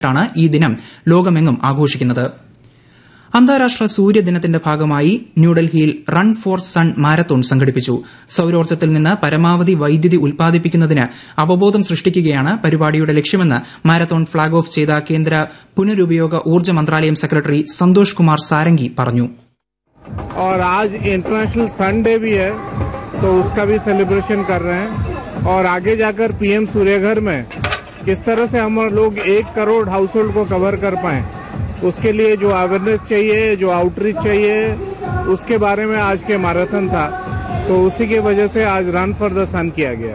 ാണ് ഈ ദിനം ലോകമെങ്ങും ആഘോഷിക്കുന്നത് അന്താരാഷ്ട്ര സൂര്യദിനത്തിന്റെ ഭാഗമായി ന്യൂഡൽഹിയിൽ റൺ ഫോർ സൺ മാരത്തോൺ സംഘടിപ്പിച്ചു സൌരോർജ്ജത്തിൽ നിന്ന് പരമാവധി വൈദ്യുതി ഉൽപ്പാദിപ്പിക്കുന്നതിന് അവബോധം സൃഷ്ടിക്കുകയാണ് പരിപാടിയുടെ ലക്ഷ്യമെന്ന് മാരത്തോൺ ഫ്ളാഗ് ഓഫ് ചെയ്ത കേന്ദ്ര പുനരുപയോഗ ഊർജ്ജ മന്ത്രാലയം സെക്രട്ടറി സന്തോഷ് കുമാർ സാരംഗി പറഞ്ഞു और आज इंटरनेशनल सन डे भी है तो उसका भी सेलिब्रेशन कर रहे हैं और आगे जाकर पीएम सूर्यघर में किस तरह से हम लोग एक करोड़ हाउस होल्ड को कवर कर पाए उसके लिए जो अवेयरनेस चाहिए जो आउटरीच चाहिए उसके बारे में आज के मैराथन था तो उसी की वजह से आज रन फॉर द सन किया गया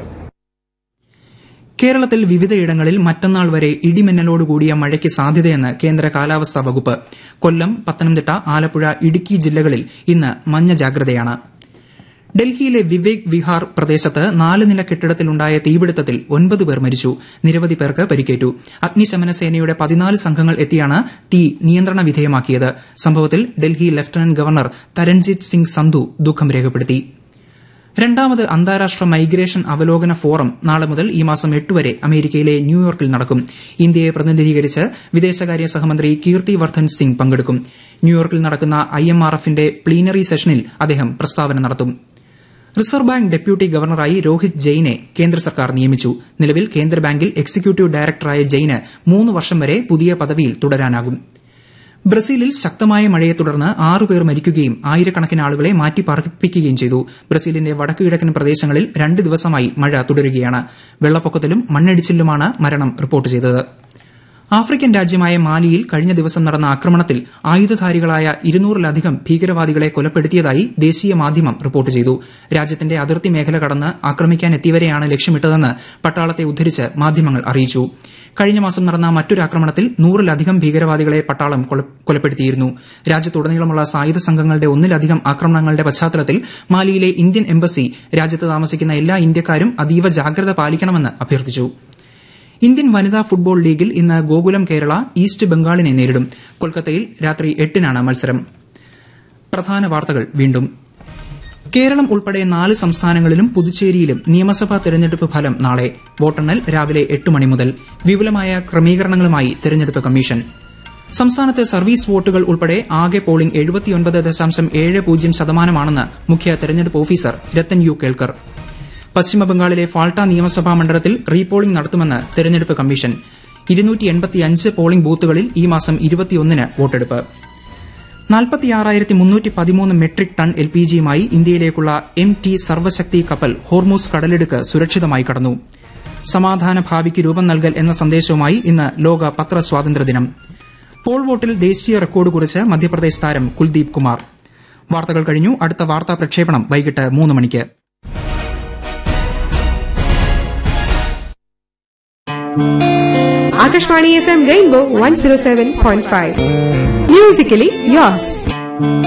കേരളത്തിൽ വിവിധയിടങ്ങളിൽ മറ്റന്നാൾ വരെ ഇടിമിന്നലോടുകൂടിയ മഴയ്ക്ക് സാധ്യതയെന്ന് കേന്ദ്ര കാലാവസ്ഥാ വകുപ്പ് കൊല്ലം പത്തനംതിട്ട ആലപ്പുഴ ഇടുക്കി ജില്ലകളിൽ ഇന്ന് മഞ്ഞ ജാഗ്രതയാണ് ഡൽഹിയിലെ വിവേക് വിഹാർ പ്രദേശത്ത് നാല് നില കെട്ടിടത്തിലുണ്ടായ തീപിടുത്തത്തിൽ ഒൻപത് പേർ മരിച്ചു നിരവധി പേർക്ക് പരിക്കേറ്റു അഗ്നിശമന സേനയുടെ പതിനാല് സംഘങ്ങൾ എത്തിയാണ് തീ നിയന്ത്രണ വിധേയമാക്കിയത് സംഭവത്തിൽ ഡൽഹി ലഫ്റ്റനന്റ് ഗവർണർ തരൺജിത് സിംഗ് സന്ധു ദുഃഖം രേഖപ്പെടുത്തി രണ്ടാമത് അന്താരാഷ്ട്ര മൈഗ്രേഷൻ അവലോകന ഫോറം നാളെ മുതൽ ഈ മാസം എട്ട് വരെ അമേരിക്കയിലെ ന്യൂയോർക്കിൽ നടക്കും ഇന്ത്യയെ പ്രതിനിധീകരിച്ച് വിദേശകാര്യ സഹമന്ത്രി കീർത്തി വർദ്ധൻ സിംഗ് പങ്കെടുക്കും ന്യൂയോർക്കിൽ നടക്കുന്ന ഐ എം ആർ എഫിന്റെ പ്ലീനറി സെഷനിൽ അദ്ദേഹം പ്രസ്താവന നടത്തും റിസർവ് ബാങ്ക് ഡെപ്യൂട്ടി ഗവർണറായി രോഹിത് ജെയിനെ കേന്ദ്ര സർക്കാർ നിയമിച്ചു നിലവിൽ കേന്ദ്ര ബാങ്കിൽ എക്സിക്യൂട്ടീവ് ഡയറക്ടറായ ജെയിന് മൂന്ന് വർഷം വരെ പുതിയ പദവിയിൽ തുടരാനാകും ബ്രസീലിൽ ശക്തമായ മഴയെ തുടർന്ന് ആറുപേർ മരിക്കുകയും ആയിരക്കണക്കിന് ആളുകളെ മാറ്റിപ്പാർപ്പിക്കുകയും ചെയ്തു ബ്രസീലിന്റെ വടക്കു കിഴക്കൻ പ്രദേശങ്ങളിൽ രണ്ട് ദിവസമായി മഴ തുടരുകയാണ് വെള്ളപ്പൊക്കത്തിലും മണ്ണിടിച്ചിലുമാണ് മരണം റിപ്പോർട്ട് ചെയ്തത് ആഫ്രിക്കൻ രാജ്യമായ മാലിയിൽ കഴിഞ്ഞ ദിവസം നടന്ന ആക്രമണത്തിൽ ആയുധധാരികളായ ഇരുന്നൂറിലധികം ഭീകരവാദികളെ കൊലപ്പെടുത്തിയതായി ദേശീയ മാധ്യമം റിപ്പോർട്ട് ചെയ്തു രാജ്യത്തിന്റെ അതിർത്തി മേഖല കടന്ന് ആക്രമിക്കാനെത്തിയവരെയാണ് ലക്ഷ്യമിട്ടതെന്ന് പട്ടാളത്തെ ഉദ്ധരിച്ച് മാധ്യമങ്ങൾ അറിയിച്ചു കഴിഞ്ഞ മാസം നടന്ന മറ്റൊരു ആക്രമണത്തിൽ നൂറിലധികം ഭീകരവാദികളെ പട്ടാളം കൊലപ്പെടുത്തിയിരുന്നു രാജ്യത്തുടനീളമുള്ള സായുധ സംഘങ്ങളുടെ ഒന്നിലധികം ആക്രമണങ്ങളുടെ പശ്ചാത്തലത്തിൽ മാലിയിലെ ഇന്ത്യൻ എംബസി രാജ്യത്ത് താമസിക്കുന്ന എല്ലാ ഇന്ത്യക്കാരും അതീവ ജാഗ്രത പാലിക്കണമെന്ന് അഭ്യർത്ഥിച്ചു ഇന്ത്യൻ വനിതാ ഫുട്ബോൾ ലീഗിൽ ഇന്ന് ഗോകുലം കേരള ഈസ്റ്റ് ബംഗാളിനെ നേരിടും കൊൽക്കത്തയിൽ രാത്രി എട്ടിനാണ് മത്സരം പ്രധാന വാർത്തകൾ വീണ്ടും കേരളം ഉൾപ്പെടെ നാല് സംസ്ഥാനങ്ങളിലും പുതുച്ചേരിയിലും നിയമസഭാ തെരഞ്ഞെടുപ്പ് ഫലം നാളെ വോട്ടെണ്ണൽ രാവിലെ എട്ട് മണി മുതൽ വിപുലമായ ക്രമീകരണങ്ങളുമായി തെരഞ്ഞെടുപ്പ് കമ്മീഷൻ സംസ്ഥാനത്തെ സർവീസ് വോട്ടുകൾ ഉൾപ്പെടെ ആകെ പോളിംഗ് എഴുപത്തിയൊൻപത് ദശാംശം ഏഴ് പൂജ്യം ശതമാനമാണെന്ന് മുഖ്യ തെരഞ്ഞെടുപ്പ് ഓഫീസർ രത്തൻ യു കേൾക്കർ പശ്ചിമബംഗാളിലെ ഫാൾട്ട നിയമസഭാ മണ്ഡലത്തിൽ റീപോളിംഗ് നടത്തുമെന്ന് തെരഞ്ഞെടുപ്പ് കമ്മീഷൻ പോളിംഗ് ബൂത്തുകളിൽ ഈ മാസം ഇരുപത്തിയൊന്നിന് വോട്ടെടുപ്പ് മെട്രിക് ടൺ എൽ പി ജിയുമായി ഇന്ത്യയിലേക്കുള്ള എം ടി സർവശക്തി കപ്പൽ ഹോർമൂസ് കടലിടുക്ക് സുരക്ഷിതമായി കടന്നു സമാധാന ഭാവിക്ക് രൂപം നൽകൽ എന്ന സന്ദേശവുമായി ഇന്ന് ലോക പത്ര സ്വാതന്ത്ര്യദിനം പോൾ വോട്ടിൽ ദേശീയ റെക്കോർഡ് കുറിച്ച് മധ്യപ്രദേശ് താരം കുൽദീപ് കുമാർ വാർത്തകൾ കഴിഞ്ഞു അടുത്ത വാർത്താ പ്രക്ഷേപണം വൈകിട്ട് മൂന്ന് മണിക്ക് Akashvani FM Rainbow 107.5. Musically yours.